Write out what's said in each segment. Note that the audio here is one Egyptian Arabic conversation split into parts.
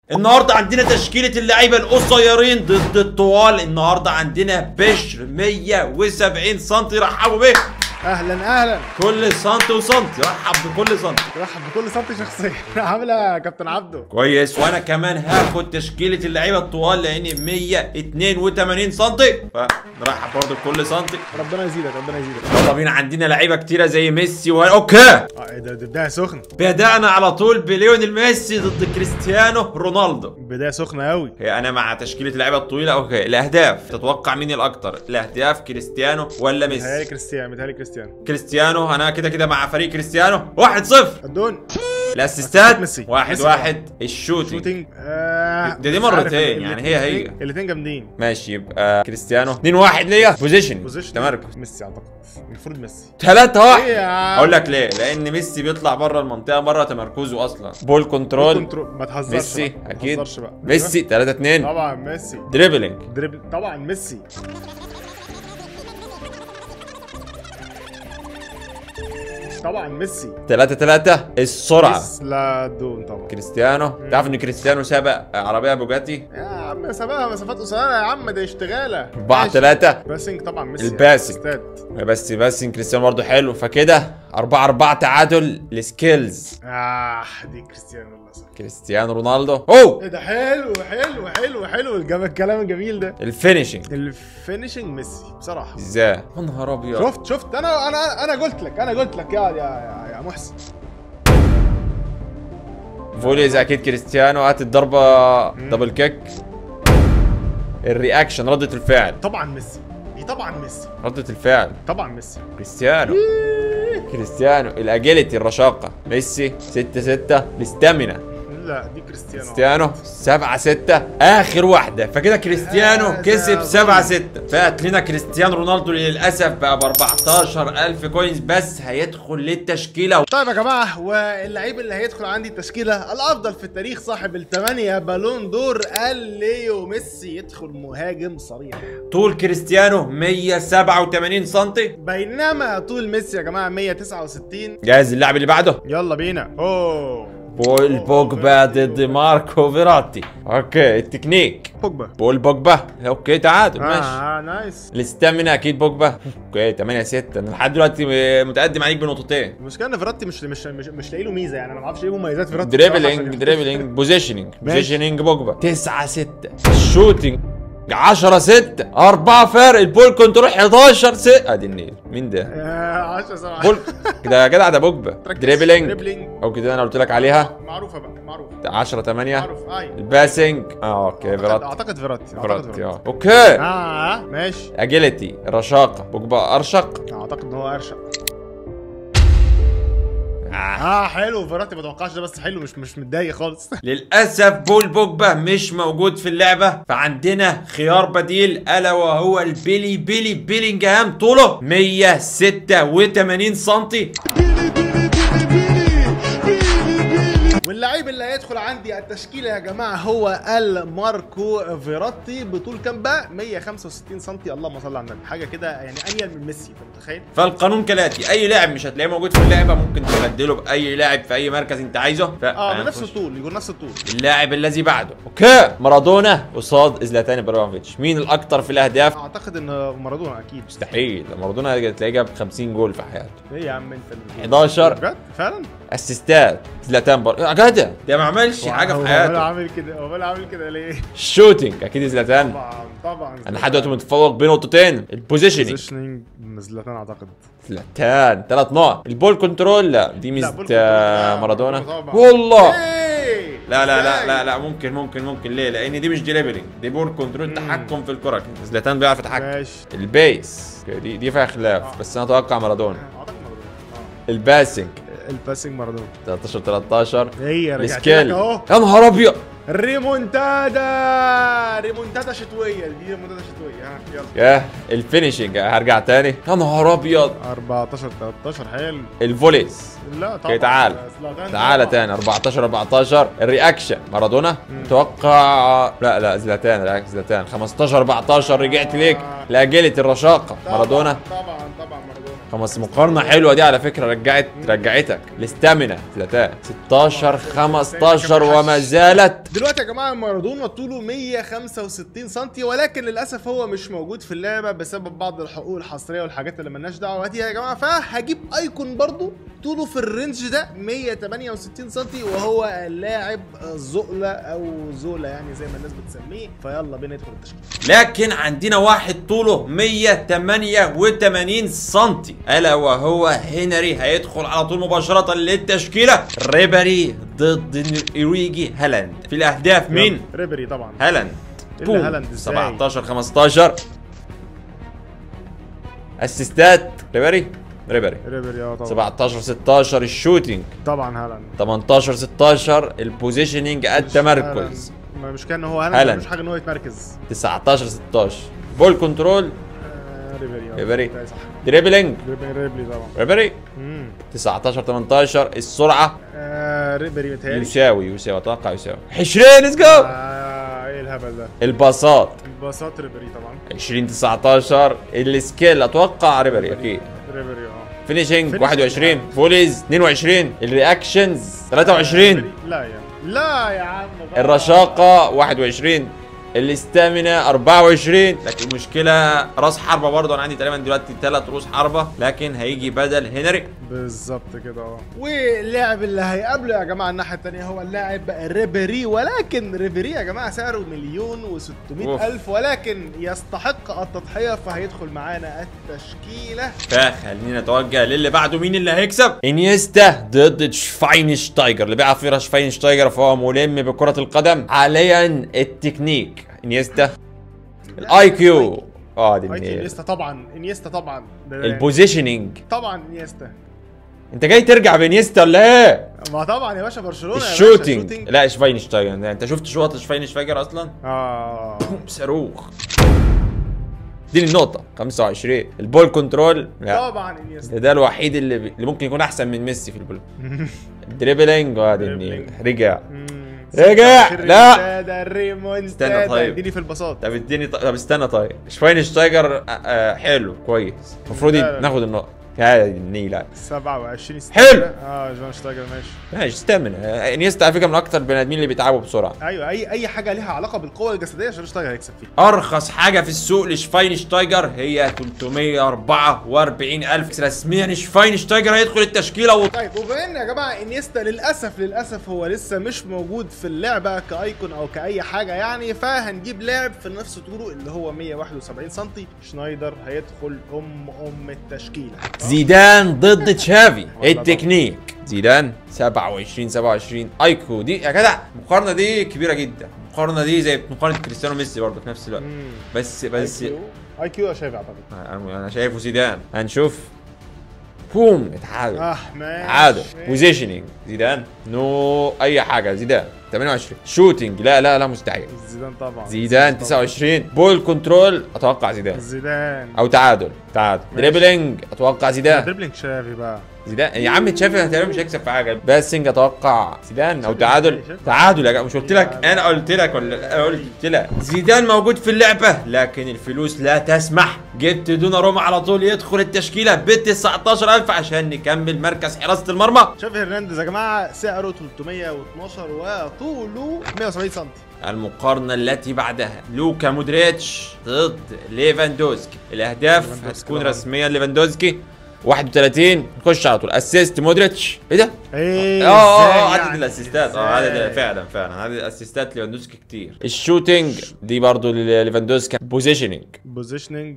النهارده عندنا تشكيلة اللعيبة القصيرين ضد الطوال النهارده عندنا بشر 170 سم رحبوا بيه اهلا اهلا كل سنتي وسنتي رحب بكل سنتي رحب بكل سنتي شخصيا عامله يا كابتن عبده كويس وانا كمان هاخد تشكيلة اللعيبة الطوال لان 182 سنتي فنرحب برضه بكل سنتي ربنا يزيدك ربنا يزيدك يلا بينا عندنا لعيبة كتيرة زي ميسي و... اوكي اه ايه ده ده بدايه سخنه بدأنا على طول بليونيل ميسي ضد كريستيانو رونالدو بدايه سخنه قوي هي انا مع تشكيله اللعيبه الطويله اوكي الاهداف تتوقع مين الاكتر الاهداف كريستيانو ولا متهيألي ميسي كريستيانو متهيألي كريستيانو كريستيانو انا كده كده مع فريق كريستيانو 1 0 الدون الاسيستات ميسي. 1 ميسي 1 الشوتينج شوتنج آه دي- دي مش عارف، مرتين، ال- يعني هي هي. الاثنين جامدين ماشي يبقى كريستيانو 2 1 ليا بوزيشن بوزيشن تمركز ميسي اعتقد المفروض ميسي 3 ايه 1 يا عم اقول لك ليه لان ميسي بيطلع بره المنطقه بره تمركزه اصلا بول كنترول كنترول ما تهزرش ميسي بقى. ما اكيد تهزرش بقى ميسي 3 2 طبعا ميسي دريبلينج دريبل طبعا ميسي طبعا ميسي 3 3 السرعه ميس لا دون طبعا كريستيانو تعرف ان كريستيانو سابق عربيه بوجاتي يا عم سابها مسافات قصيره يا عم ده اشتغاله 4 ماشي. 3 باسنج طبعا ميسي الباسنج. استاد. بس بس إن كريستيانو برضه حلو فكده 4 4 تعادل السكيلز اه دي كريستيانو للاسف كريستيانو رونالدو اوه ايه ده حلو حلو حلو حلو جاب الكلام الجميل ده الفينيشنج الفينشنج ميسي بصراحه ازاي يا نهار ابيض شفت شفت انا انا انا قلت لك انا قلت لك يا يا يا, يا محسن فوليز اكيد كريستيانو هات الضربه دبل كيك الرياكشن ردة الفعل طبعا ميسي دي طبعا ميسي ردة الفعل طبعا ميسي كريستيانو كريستيانو الاجيلتي الرشاقه ميسي 6 6 الاستامينا لا دي كريستيانو كريستيانو 7 6 اخر واحده فكده كريستيانو هذا كسب 7 ظلم. 6 فات لنا كريستيانو رونالدو للاسف بقى ب 14000 كوينز بس هيدخل للتشكيله طيب يا جماعه واللعيب اللي هيدخل عندي التشكيله الافضل في التاريخ صاحب الثمانيه بالون دور ليو ميسي يدخل مهاجم صريح طول كريستيانو 187 سم بينما طول ميسي يا جماعه 169 جاهز اللاعب اللي بعده يلا بينا اوه بول بوجبا ضد ماركو فيراتي اوكي التكنيك بوجبا بول بوجبا اوكي تعادل ماشي اه نايس الاستامينا اكيد بوجبا اوكي 8 6 انا لحد دلوقتي متقدم عليك بنقطتين المشكله ان فيراتي مش مش مش, مش لاقي له ميزه يعني انا ما اعرفش ايه مميزات فيراتي دريبلينج بصراحة دريبلينج بوزيشنينج ماشي. بوزيشنينج بوجبا 9 6 الشوتينج 10 6 4 فرق البول كنترول 11 6 ادي النيل مين ده؟ عشان 10 7 بول ده يا جدع ده بوجبا دريبلينج دريبلينج او كده انا قلت لك عليها معروفه بقى معروف 10 8 معروف ايوه الباسنج اه اوكي اعتقد فيراتي اعتقد فيراتي اعتقد فيراتي فيراتي اه اوكي اه ماشي اجيلتي رشاقه بوجبا ارشق اعتقد ان هو ارشق آه. اه حلو فيراتي ما توقعش ده بس حلو مش مش متضايق خالص للاسف بول بوجبا مش موجود في اللعبه فعندنا خيار بديل الا وهو البيلي بيلي بيلينجهام طوله 186 سم واللعيب اللي هيدخل عندي التشكيله يا جماعه هو الماركو فيراتي بطول كام بقى 165 سم اللهم صل على النبي حاجه كده يعني انيل من ميسي انت متخيل فالقانون كالاتي اي لاعب مش هتلاقيه موجود في اللعبه ممكن تبدله باي لاعب في اي مركز انت عايزه ف... اه بنفس هنخش. الطول يقول نفس الطول اللاعب الذي بعده اوكي مارادونا قصاد زلاتان ابراهيموفيتش مين الاكثر في الاهداف اعتقد ان مارادونا اكيد مستحيل مارادونا تلاقيه جاب 50 جول في حياته ايه يا عم انت اللي 11 بجد فعلا اسيستات زلاتان بر... يا جدع ده ما عملش حاجه هو في هو حياته عامل كده هو عامل كده ليه الشوتينج اكيد زلاتان طبعا طبعا انا لحد دلوقتي متفوق بنقطتين البوزيشننج بوزيشننج زلاتان اعتقد زلاتان ثلاث نقط البول كنترول لا دي لا، ميزه بول آه، كنترول، لا، مارادونا طبعا. والله إيه؟ لا لا لا إزاي؟ لا لا ممكن ممكن ممكن ليه لان دي مش دريبلينج دي بول كنترول تحكم في الكره زلاتان بيعرف يتحكم ماشي البيس دي دي فيها خلاف بس انا اتوقع مارادونا اعتقد مارادونا الباسنج آه. الباسنج مارادونا 13 13 هي رجعت لك السكيل اهو يا نهار ابيض ريمونتادا ريمونتادا شتويه دي ريمونتادا شتويه ها يلا يا الفينيشنج هرجع تاني يا نهار ابيض 14 13 حلو الفوليز لا اوكي طبعا تعال زلاتان تعالى طبعاً. تاني 14 14 الرياكشن مارادونا اتوقع لا لا زلاتان لا زلاتان 15 14 رجعت ليك لاجلة الرشاقه طبعاً، مارادونا طبعا طبعا مارادونا خمس مقارنة حلوة دي على فكرة رجعت رجعتك الاستامينا ثلاثات 16 15 وما زالت دلوقتي يا جماعه مارادونا طوله 165 سم ولكن للاسف هو مش موجود في اللعبه بسبب بعض الحقوق الحصريه والحاجات اللي ملناش دعوه بيها يا جماعه فهجيب ايكون برضو طوله في الرينج ده 168 سم وهو اللاعب زؤلة او زولا يعني زي ما الناس بتسميه فيلا بينا ندخل التشكيل لكن عندنا واحد طوله 188 سنتي الا وهو هنري هيدخل على طول مباشرة للتشكيلة ريبري ضد ايريجي هالاند في الاهداف مين؟ ريبري طبعا هالاند إلا بوم. هالاند إزاي؟ 17 15 اسيستات ريبري ريبري ريبري اه طبعا 17 16 الشوتينج طبعا هالاند 18 16 البوزيشننج التمركز هالاند. ما مش كان هو هالاند هالاند. مش حاجه ان هو يتمركز 19 16 بول كنترول آه، ريبري آه. ريبري. لا، صح دريبلينج ريبري ريبري طبعا ريبري امم 19 18 السرعه آه ريبري متهيألي يساوي يساوي اتوقع يساوي 20 ليتس جو آه ايه الهبل ده الباصات الباصات ريبري طبعا 20 19 السكيل اتوقع ريبري اكيد ريبري اه فينيشنج Finishing. 21 فوليز 22 الرياكشنز 23 ريبري. لا يا لا يا عم بقى. الرشاقه 21 الاستامينا 24 لكن المشكله راس حربه برضه انا عندي تقريبا دلوقتي ثلاث رؤوس حربه لكن هيجي بدل هنري بالظبط كده اه واللاعب اللي هيقابله يا جماعه الناحيه الثانيه هو اللاعب ريبيري ولكن ريبيري يا جماعه سعره مليون و600 أوف. الف ولكن يستحق التضحيه فهيدخل معانا التشكيله فخلينا نتوجه للي بعده مين اللي هيكسب انيستا ضد شفاينشتايجر اللي بيلعب فيه شفاينشتايجر فهو ملم بكرة القدم حاليا التكنيك انيستا الاي كيو اه دي ايكي منين انيستا طبعا انيستا طبعا ده- البوزيشننج طبعا انيستا انت جاي ترجع بانيستا ولا ايه ما طبعا يا باشا برشلونه يا باشا، الشوتينج شوتينج. لا شفاينشتايجر انت شفت شوط شفاينشتايجر اصلا اه بوم، صاروخ اديني النقطة 25 البول كنترول لا طبعا انيستا ده الوحيد اللي, بي... اللي ممكن يكون احسن من ميسي في البول الدريبلينج وادي النيل دريبلينج. رجع مم. رجع. لا. الريمونتادا، الريمونتادا استنى طيب. اديني في البساط طب اديني ط... طب استنى طيب شفاينشتايجر آه، آه حلو كويس المفروض لا، لا. ناخد النقطة يا دي النيلة 27 حلو. اه جون شتايجر ماشي ماشي استمن آه، انيستا على فكرة من اكتر البني ادمين اللي بيتعبوا بسرعة ايوه اي اي حاجه ليها علاقه بالقوه الجسديه جون شتايجر هيكسب فيها ارخص حاجة في السوق لشفاينشتايجر هي 344 الف رسميا شفاينشتايجر هيدخل التشكيلة و... طيب وبما ان يا جماعه انيستا للاسف للاسف هو لسه مش موجود في اللعبه كايكون او كاي حاجه يعني فهنجيب لاعب في نفس طوله اللي هو 171 سم شنايدر هيدخل ام ام التشكيله زيدان ضد تشافي والله التكنيك زيدان 27 27 ايكو دي يا جدع المقارنه دي كبيره جدا المقارنه دي زي مقارنه كريستيانو وميسي برضه في نفس الوقت مم. بس بس اي كيو شايف اعتقد انا أنا شايفه زيدان هنشوف بوم اتعادل اه ماشي تعادل ماشي. بوزيشننج زيدان نو اي حاجه زيدان 28 شوتنج لا لا لا مستحيل زيدان طبعا زيدان طبعاً. 29 بول كنترول اتوقع زيدان زيدان او تعادل تعادل ماشي. دريبلينج اتوقع زيدان دربلينج شافي بقى زيدان يا عم تشافي تقريبا مش هيكسب في حاجه باسنج اتوقع زيدان او شافي تعادل ازاي؟ شافي. تعادل يا جماعه مش قلت لك يا انا قلت لك ولا قلت لك زيدان موجود في اللعبه لكن الفلوس لا تسمح جبت دوناروما على طول يدخل التشكيله ب 19000 عشان نكمل مركز حراسه المرمى شافي هرنانديز يا جماعه سعره 312 وطوله 170 سم المقارنه التي بعدها لوكا مودريتش ضد ليفاندوسكي الاهداف ليفاندوسكي هتكون طبعاً. رسميا ليفاندوسكي 31 نخش على طول اسيست مودريتش ايه ده؟ ايه اه اه إزاي اه عدد يعني؟ الاسيستات اه عدد إزاي؟ فعلا فعلا عدد الاسيستات ليفاندوسكي كتير الشوتينج دي برضو ليفاندوسكي بوزيشننج بوزيشننج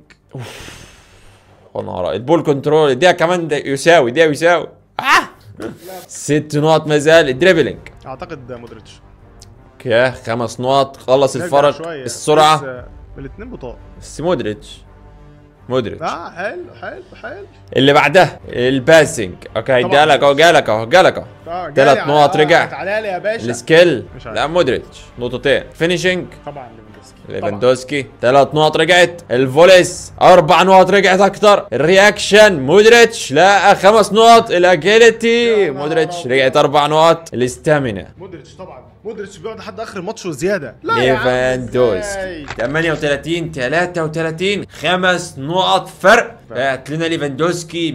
ونهار البول كنترول دي كمان ده يساوي دي يساوي آه! ست نقط ما زال الدريبلينج اعتقد مودريتش اوكي خمس نقط خلص نرجع الفرق شوية. السرعه بس الاثنين بطاق بس مودريتش مودريتش اه حلو حلو حلو اللي بعدها الباسنج اوكي طبعاً جالك اهو جالك اهو جالك اهو اه جالي تلات على- نقط آه، رجع. تعالى لي يا باشا السكيل مش عارف. لا مودريتش نقطتين فينيشنج طبعا ليفاندوسكي ليفاندوسكي ثلاث نقط رجعت الفوليس اربع نقط رجعت اكتر الرياكشن مودريتش لا خمس نقط يا الاجيلتي نهار مودريتش أبيض. رجعت اربع نقط الاستامينا مودريتش طبعا مودريتش بيقعد لحد اخر الماتش وزياده لا يا عم، إزاي؟ ليفاندوسكي 38 33 خمس نقط فرق بقت لنا ليفاندوسكي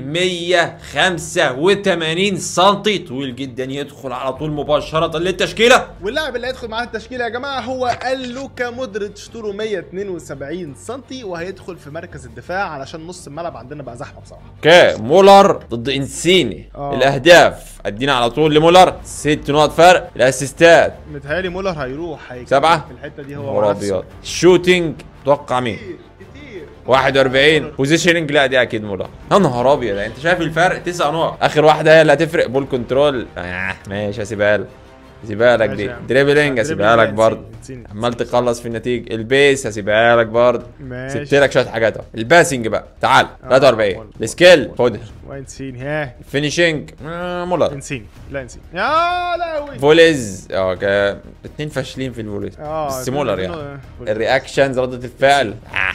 185 سم طويل جدا يدخل على طول مباشرة للتشكيلة واللاعب اللي هيدخل معاه التشكيله يا جماعه هو لوكا مودريتش طوله 172 سم وهيدخل في مركز الدفاع علشان نص الملعب عندنا بقى زحمه بصراحه اوكي مولر ضد انسيني آه. الاهداف ادينا على طول لمولر ست نقط فرق الاسيستات متهيألي مولر هيروح هيكمل سبعة؟ في الحته دي هو نهار مع نفسه. ابيض شوتينج توقع مين كتير كتير 41 بوزيشننج لا دي اكيد مولر يا نهار ابيض انت شايف الفرق تسع نقط اخر واحده هي اللي هتفرق بول كنترول آه ماشي هسيبها لك هسيبها لك ماشي دي يا عم. دريبلينج هسيبها لك دريبلينج برضه نسيني- نسيني. عمال تخلص في النتيجه البيس هسيبها لك برضه ماشي. سبت لك شويه حاجات اهو الباسنج بقى تعال آه، 43 بول- السكيل بول- خدها وين سين ها الفينيشنج آه مولر انسين لا انسين يا لهوي فوليز اه كا- اتنين فاشلين في الفوليز اه بس مولر يعني آه. الرياكشنز ردة الفعل آه.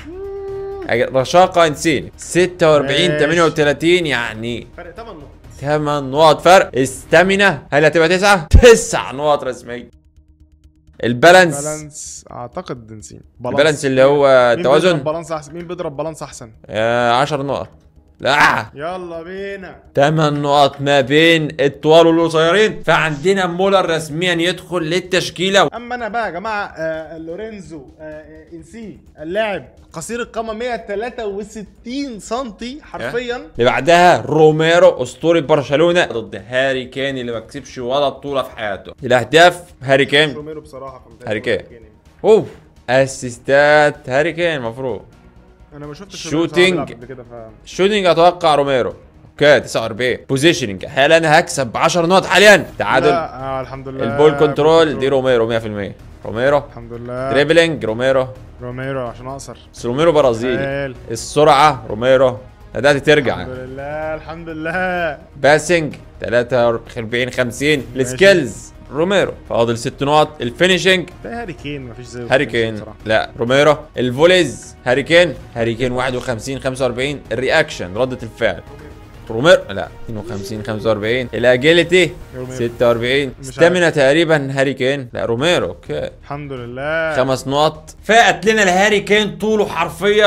رشاقة نسين 46 ماشي. 38 يعني فرق 8 نقط 8 نقط فرق استامينا هل هتبقى 9 9 نقط رسمية البالانس بالانس اعتقد نسين البالانس اللي هو مين بيضرب التوازن بالانس احسن مين بيضرب بالانس احسن 10 نقط لا يلا بينا 8 نقط ما بين الطوال والقصيرين فعندنا مولر رسميا يدخل للتشكيله اما انا بقى يا جماعه آه لورينزو آه آه، انسي اللاعب قصير القامه 163 سم حرفيا اللي بعدها روميرو اسطوري برشلونه ضد هاري كين اللي ما كسبش ولا بطوله في حياته الاهداف هاري كين روميرو بصراحه فمتهيألي هاري كين. هو اوف اسيستات هاري كين المفروض انا ما شفتش شوتينج. روميرو بصراحة بيلعب قبل كده ف شوتنج اتوقع روميرو اوكي 49 بوزيشننج هل انا هكسب ب 10 نقط حاليا تعادل لا آه الحمد لله البول كنترول دي روميرو 100% روميرو الحمد لله دريبلينج روميرو روميرو عشان اقصر بس روميرو برازيلي حلو. السرعه روميرو بدات ترجع الحمد لله الحمد لله باسنج 43 50 السكيلز روميرو فاضل ست نقط الفينيشنج ده هاري كين مفيش زيه هاري كين بصراحة. لا روميرو الفوليز هاري كين هاري كين 51 45 الرياكشن ردة الفعل روميرو لا 52 45 الاجيلتي روميرو. 46 مش ستامينا تقريبا هاري كين لا روميرو اوكي الحمد لله خمس نقط فات لنا الهاري كين طوله حرفيا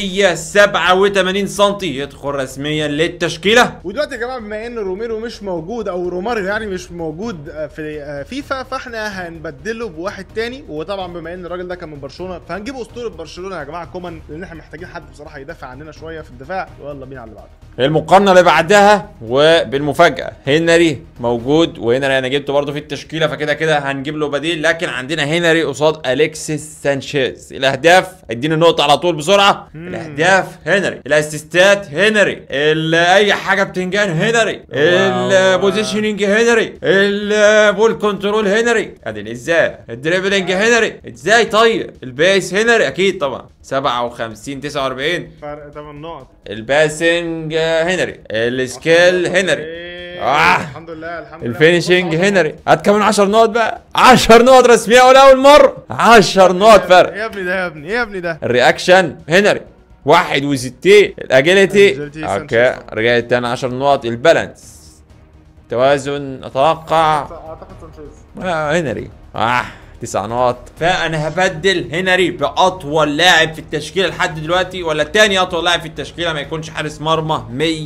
187 سم يدخل رسميا للتشكيله ودلوقتي يا جماعه بما ان روميرو مش موجود او روماريو يعني مش موجود آه، في آه، فيفا فاحنا هنبدله بواحد تاني وطبعا بما ان الراجل ده كان من برشلونه فهنجيب اسطوره برشلونه يا جماعه كومان لان احنا محتاجين حد بصراحه يدافع عننا شويه في الدفاع يلا بينا على اللي بعده المقارنه اللي بعدها وبالمفاجاه هنري موجود وهنري انا جبته برضه في التشكيله فكده كده هنجيب له بديل لكن عندنا هنري قصاد اليكسيس سانشيز الاهداف اديني النقطه على طول بسرعه الاهداف هنري الاسيستات هنري ال- اي حاجه بتنجان هنري البوزيشننج هنري البول كنترول هنري ادي ازاي الدريبلينج هنري ازاي طيب البيس هنري اكيد طبعا 57 49 فرق 8 نقط الباسنج آه، هنري السكيل هنري إيه، آه. الحمد لله الحمد لله الفينشنج بص، هنري هات كمان 10 نقط بقى 10 نقط رسميه ولا اول مره 10 نقط ايه فرق يا ابني ده يا ابني ايه يا ابني ده الرياكشن هنري 61 الاجيلتي Agility اوكي سانشيز. رجعت تاني 10 نقط البالانس توازن اتوقع اعتقد سانشيز آه هنري اه تسع نقط فانا هبدل هنري باطول لاعب في التشكيله لحد دلوقتي ولا تاني اطول لاعب في التشكيله ما يكونش حارس مرمى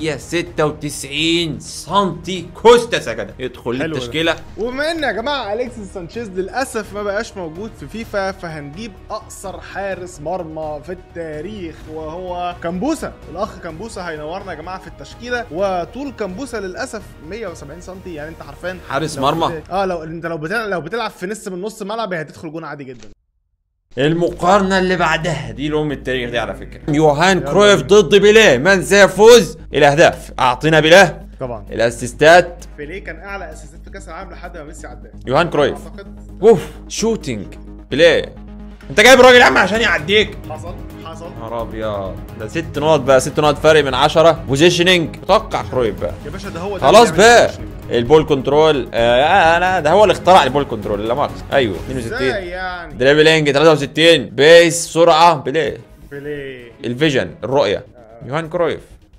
196 سنتي كوستاس يا جدع يدخل حلو ده. التشكيله وبما ان يا جماعه اليكسيس سانشيز للاسف ما بقاش موجود في فيفا فهنجيب اقصر حارس مرمى في التاريخ وهو كمبوسه الاخ كمبوسه هينورنا يا جماعه في التشكيله وطول كمبوسه للاسف 170 سم يعني انت حرفيا حارس لو مرمى. بت- اه لو انت لو بتلعب لو بتلعب في نص من نص ملعب هتدخل جون عادي جدا المقارنه اللي بعدها دي لام التاريخ دي على فكره يوهان كرويف ضد بيليه من سيفوز الاهداف اعطينا بيليه طبعا الاسيستات بيليه كان اعلى اسيستات في كاس العالم لحد ما ميسي عداه يوهان كرويف اعتقد اوف شوتينج بيليه انت جايب الراجل يا عم عشان يعديك حصل حصل نهار ابيض ده ست نقط بقى ست نقط فرق من 10 بوزيشننج اتوقع كرويف بقى يا باشا ده هو ده خلاص اللي بقى بيعمل البول كنترول آه لا ده هو اللي اخترع البول كنترول لا مؤاخذة ايوه ازاي 62 يعني دريبلينج 63 بيس سرعه بيليه بيليه الفيجن الرؤيه يوهان كرويف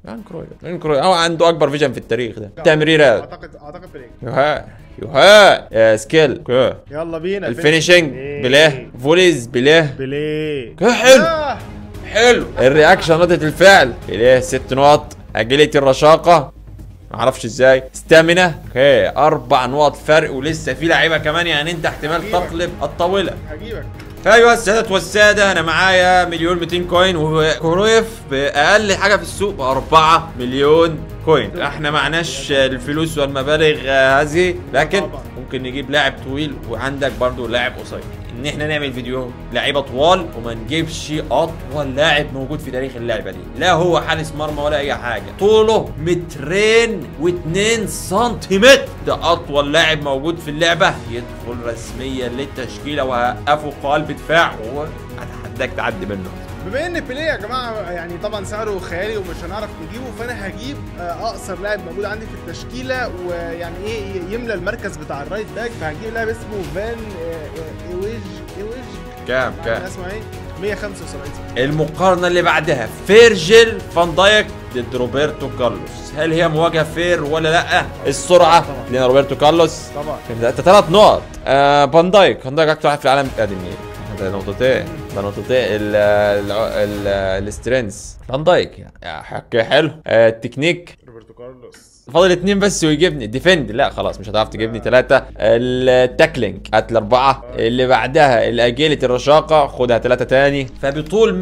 يوهان كرويف يوهان كرويف هو عنده اكبر فيجن في التاريخ ده تمريرات اعتقد اعتقد بليك يوهان يوهان آه سكيل اوكي يلا بينا الفينيشنج بليه. بلاه فوليز بلاه بليه اوكي، حلو آه. حلو الرياكشن ردة الفعل بلاه ست نقط اجيلتي الرشاقة معرفش ازاي ستامينا اوكي اربع نقط فرق ولسه في لعيبه كمان يعني انت احتمال تقلب الطاوله هجيبك فايوه السادة والسادة انا معايا مليون 200 كوين وكرويف باقل حاجة في السوق ب 4 مليون كوين احنا معناش الفلوس والمبالغ آه، هذه لكن طبعاً. ممكن نجيب لاعب طويل وعندك برضو لاعب قصير ان احنا نعمل فيديو لعيبه طوال وما نجيبش اطول لاعب موجود في تاريخ اللعبه دي لا هو حارس مرمى ولا اي حاجه طوله مترين و2 سنتيمتر ده اطول لاعب موجود في اللعبه يدخل رسميا للتشكيله وهقفه قلب دفاع واتحداك تعدي منه بما ان بيليه يا جماعه يعني طبعا سعره خيالي ومش هنعرف نجيبه فانا هجيب آه، اقصر لاعب موجود عندي في التشكيله ويعني ايه يملى المركز بتاع الرايت باك فهجيب لاعب اسمه فان آه، آه، ايويج ايويج كام يعني اسمه ايه 175 المقارنه اللي بعدها فيرجيل فان دايك ضد روبرتو كارلوس هل هي مواجهه فير ولا لا السرعه طبعاً. لنا روبرتو كارلوس طبعا ده انت ثلاث نقط آه فان دايك فان دايك اكتر واحد في العالم ادي منين ده نقطتين ده نقطتين ال ال ال السترينث فان دايك يا حكي حلو آه التكنيك روبرتو كارلوس فاضل اتنين بس ويجيبني ديفند لا خلاص مش هتعرف تجيبني ثلاثة التاكلينج هات الأربعة اللي بعدها الأجيلة الرشاقة خدها ثلاثة تاني فبطول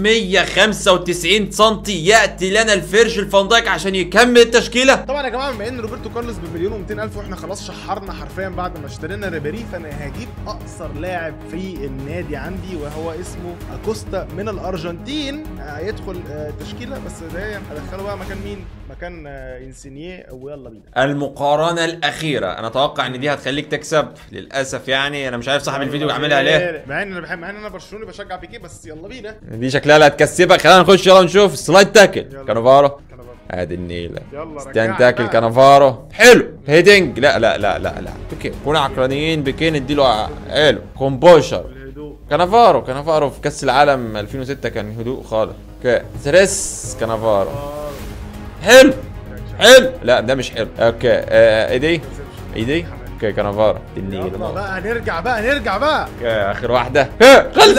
195 سنتي يأتي لنا الفيرجل فان دايك عشان يكمل التشكيلة طبعا يا جماعه بما ان روبرتو كارلوس بمليون و200 الف واحنا خلاص شحرنا حرفيا بعد ما اشترينا ريبيري فانا هجيب اقصر لاعب في النادي عندي وهو اسمه اكوستا من الارجنتين آه، يدخل آه، تشكيله بس ده يعني هدخله بقى مكان مين؟ مكان آه، انسينيه ويلا بينا المقارنة الأخيرة أنا أتوقع إن دي هتخليك تكسب للأسف يعني أنا مش عارف صاحب الفيديو عاملها ليه مع ان انا بحب مع ان انا برشلوني بشجع بيكي بس يلا بينا دي شكلها اللي هتكسبك خلينا نخش يلا نشوف سلايد تاكل يلا. كانافارو كان بقى. ادي النيلة يلا ستان رجعت تاكل بقى. كانافارو حلو هيدنج لا لا لا لا لا اوكي كونا عقلانيين بكين اديله ع- حلو كومبوشر الهدوء كانافارو كانافارو في كاس العالم 2006 كان هدوء خالص اوكي ستريس كانافارو آه، حلو حلو لا ده مش حلو اوكي آه ايدي ايدي اوكي كانافارو دي يلا النيلة بقى نرجع بقى نرجع بقى اوكي اخر واحدة ها، خلصت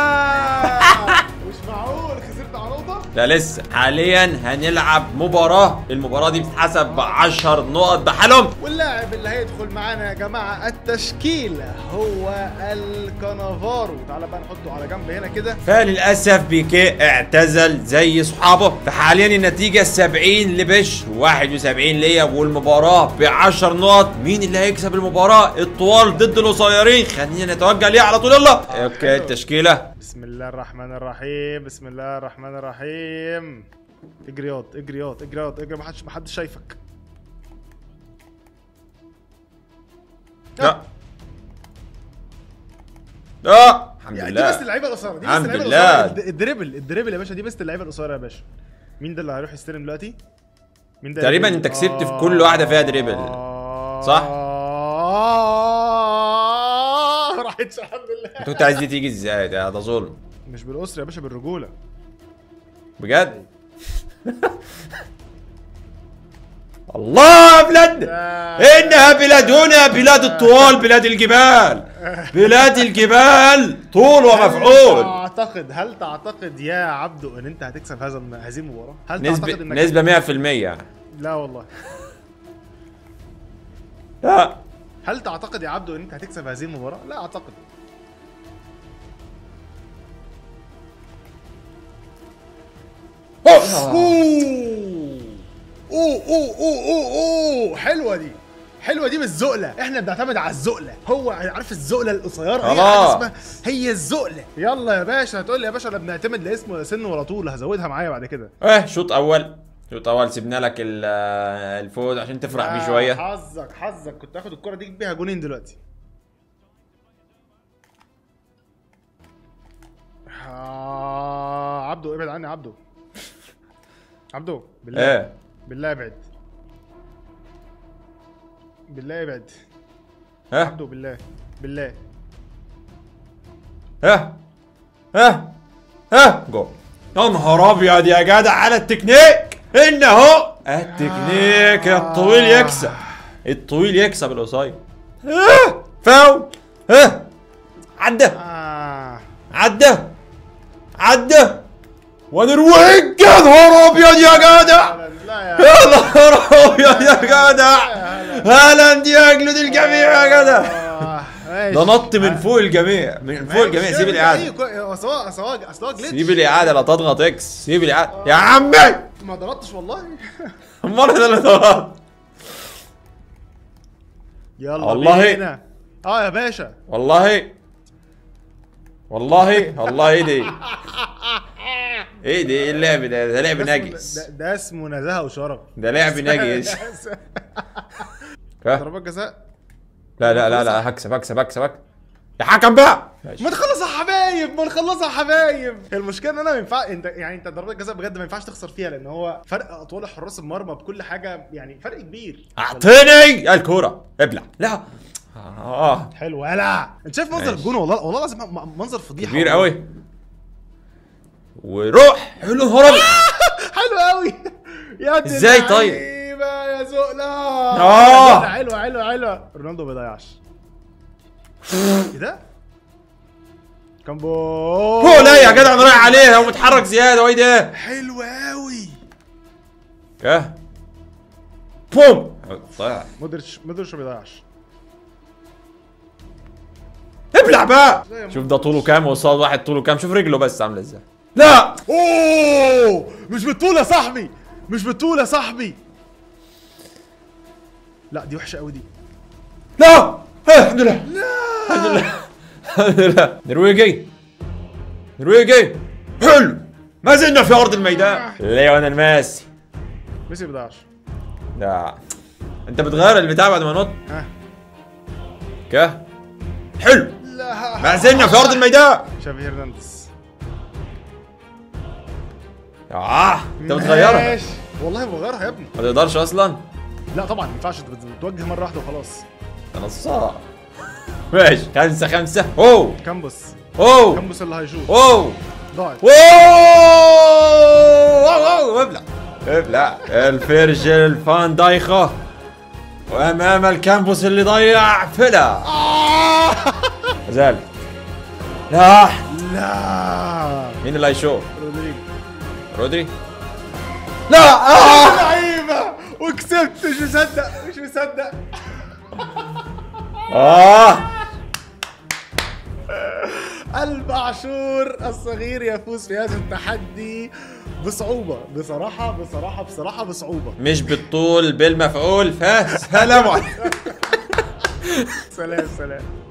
لا مش معقول خسرت على نقطه لا لسه حاليا هنلعب مباراة المباراة دي بتتحسب ب 10 نقط بحالهم واللاعب اللي هيدخل معانا يا جماعه التشكيل هو الكانافارو تعالى بقى نحطه على جنب هنا كده فللاسف بيكي اعتزل زي صحابه فحاليا النتيجه 70 لبش 71 ليا والمباراه ب 10 نقط مين اللي هيكسب المباراه الطوال ضد القصيرين خلينا نتوجه ليه على طول يلا اوكي حلو. التشكيله بسم الله الرحمن الرحيم بسم الله الرحمن الرحيم اجري ياض اجري ياض اجري ياض اجري محدش محدش شايفك لا لا الحمد يعني دي بس لله اللعيبه القصيره دي بس الحمد اللعيبه لله. القصيره الد- الدريبل الدريبل يا باشا دي بس اللعيبه القصيره يا باشا مين ده اللي هيروح يستلم دلوقتي مين ده تقريبا اللي- انت كسبت في كل واحدة فيها دريبل. صح؟ آه، راحتش الحمد لله انت كنت عايز دي تيجي ازاي ده ده ظلم مش بالاسره يا باشا بالرجوله بجد الله يا بلادنا لا. انها بلادنا بلاد الطوال بلاد الجبال بلاد الجبال طول هل ومفعول تعتقد هل تعتقد يا عبدو ان انت هتكسب هذا الم- هذه المباراه؟ هل نسبة تعتقد انك نسبة 100% لا والله لا هل تعتقد يا عبدو ان انت هتكسب هذه المباراه؟ لا اعتقد اوه اوه اوه اوه اوه اوه حلوه دي حلوه دي بالزقله احنا بنعتمد على الزقله هو عارف الزقله القصيره هي حاجه خلاص. اسمها هي الزقله يلا يا باشا هتقول لي يا باشا انا بنعتمد لا اسم ولا سن ولا طول هزودها معايا بعد كده اه شوط اول شوط اول سيبنا لك ال- الفوز عشان تفرح بيه آه، شوية حظك حظك كنت هاخد الكره دي أجيب بيها جونين دلوقتي آه عبدو ابعد عني عبدو عبدو بالله ايه بالله ابعد بالله ابعد ها عبدو بالله بالله ها ها ها جول يا نهار ابيض يا جدع على التكنيك انه التكنيك الطويل يكسب الطويل يكسب القصير آه، فاول ها عدى آه. عدى عدى ونرويج يا نهار ابيض يا جدع لا يا يا نهار ابيض يا جدع هالاند يجلد الجميع يا جدع آه، ماشي. ده نط من فوق الجميع من فوق الجميع سيب الاعاده اصل هو اصل هو اصل هو جلitch. سيب الاعاده لا تضغط اكس سيب الاعاده يا عمي ما ضغطتش والله امال انا اللي ضغطت يلا والله. بينا. اه يا باشا والله والله والله ايه دي ايه دي ايه اللعب ده ده لعب ده اسمه- نجس ده, ده اسمه نزاهه وشرف ده لعب نجس ها؟ ضربات جزاء لا لا لا لا هكسب هكسب هكسب هكسب يا حكم بقى ما تخلص يا حبايب ما نخلص يا حبايب المشكله ان انا ما ينفع انت يعني انت ضربات جزاء بجد ما ينفعش تخسر فيها لان هو فرق اطوال حراس المرمى بكل حاجه يعني فرق كبير اعطيني الكوره ابلع لا اه حلو يلا انت شايف منظر ماشي. الجون والله والله العظيم م- منظر فضيحه كبير والله. قوي وروح حلو هرب حلو قوي يا دي ازاي طيب؟ اللعيبة يا زقلا آه. حلوه حلوه حلوه رونالدو ما بيضيعش ايه ده؟ كامبو هو لا يا جدع انا رايح عليها ومتحرك زياده وايه ده حلو قوي اه بوم طلع مودريتش مودريتش ما بيضيعش ابلع بقى زي ما- شوف ده طوله كام وصاد واحد طوله كام شوف رجله بس عامله ازاي لا اوه مش بالطول يا صاحبي مش بالطول يا صاحبي لا دي وحشه قوي دي لا آه، الحمد لله الحمد لله الحمد لله نرويجي نرويجي حلو ما زلنا في ارض الميدان ليونيل ميسي ميسي ما بيضيعش لا انت بتغير البتاع بعد ما نط ها كه حلو لا ما زلنا في ارض الميدان شافي هرنانديز اه انت بتغيرها ماشي. والله بغيرها يا ابني ما تقدرش اصلا لا طبعا ما ينفعش انت بت- بتوجه مره واحده وخلاص انت نصاب ماشي خمسة خمسة اوه كامبوس اوه كامبوس اللي هيشوط اوه ضاعت اوه اوه اوه ابلع ابلع الفرجل فان دايخة وامام الكامبوس اللي ضيع فلا زال لا لا مين اللي هيشوف رودريجو رودري لا آه! لعيبه وكسبت مش مصدق مش مصدق اه قلب عاشور الصغير يفوز في هذا التحدي بصعوبة بصراحة بصراحة بصراحة بصعوبة مش بالطول بالمفعول فسلام عليكم سلام سلام